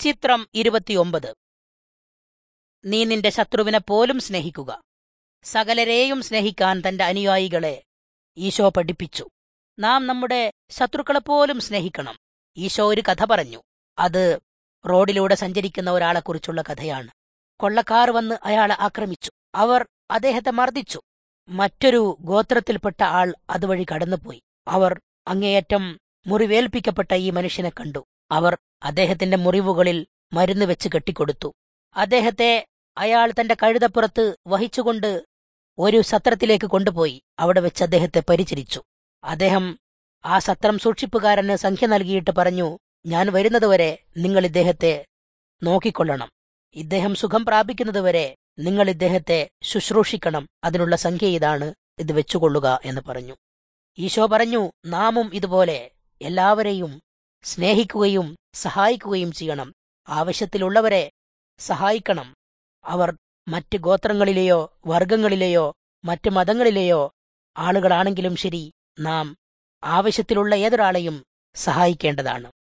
ചിത്രം ഇരുപത്തിയൊമ്പത് നീ നിന്റെ ശത്രുവിനെ പോലും സ്നേഹിക്കുക സകലരെയും സ്നേഹിക്കാൻ തന്റെ അനുയായികളെ ഈശോ പഠിപ്പിച്ചു നാം നമ്മുടെ ശത്രുക്കളെപ്പോലും സ്നേഹിക്കണം ഈശോ ഒരു കഥ പറഞ്ഞു അത് റോഡിലൂടെ സഞ്ചരിക്കുന്ന ഒരാളെക്കുറിച്ചുള്ള കഥയാണ് കൊള്ളക്കാർ വന്ന് അയാളെ ആക്രമിച്ചു അവർ അദ്ദേഹത്തെ മർദ്ദിച്ചു മറ്റൊരു ഗോത്രത്തിൽപ്പെട്ട ആൾ അതുവഴി കടന്നുപോയി അവർ അങ്ങേയറ്റം മുറിവേൽപ്പിക്കപ്പെട്ട ഈ മനുഷ്യനെ കണ്ടു അവർ അദ്ദേഹത്തിന്റെ മുറിവുകളിൽ മരുന്ന് വെച്ച് കെട്ടിക്കൊടുത്തു അദ്ദേഹത്തെ അയാൾ തന്റെ കഴുതപ്പുറത്ത് വഹിച്ചുകൊണ്ട് ഒരു സത്രത്തിലേക്ക് കൊണ്ടുപോയി അവിടെ വെച്ച് അദ്ദേഹത്തെ പരിചരിച്ചു അദ്ദേഹം ആ സത്രം സൂക്ഷിപ്പുകാരന് സംഖ്യ നൽകിയിട്ട് പറഞ്ഞു ഞാൻ വരുന്നതുവരെ നിങ്ങൾ ഇദ്ദേഹത്തെ നോക്കിക്കൊള്ളണം ഇദ്ദേഹം സുഖം പ്രാപിക്കുന്നതുവരെ നിങ്ങൾ ഇദ്ദേഹത്തെ ശുശ്രൂഷിക്കണം അതിനുള്ള സംഖ്യ ഇതാണ് ഇത് വെച്ചുകൊള്ളുക എന്ന് പറഞ്ഞു ഈശോ പറഞ്ഞു നാമും ഇതുപോലെ എല്ലാവരെയും സ്നേഹിക്കുകയും സഹായിക്കുകയും ചെയ്യണം ആവശ്യത്തിലുള്ളവരെ സഹായിക്കണം അവർ മറ്റ് ഗോത്രങ്ങളിലെയോ വർഗങ്ങളിലെയോ മറ്റ് മതങ്ങളിലെയോ ആളുകളാണെങ്കിലും ശരി നാം ആവശ്യത്തിലുള്ള ഏതൊരാളെയും സഹായിക്കേണ്ടതാണ്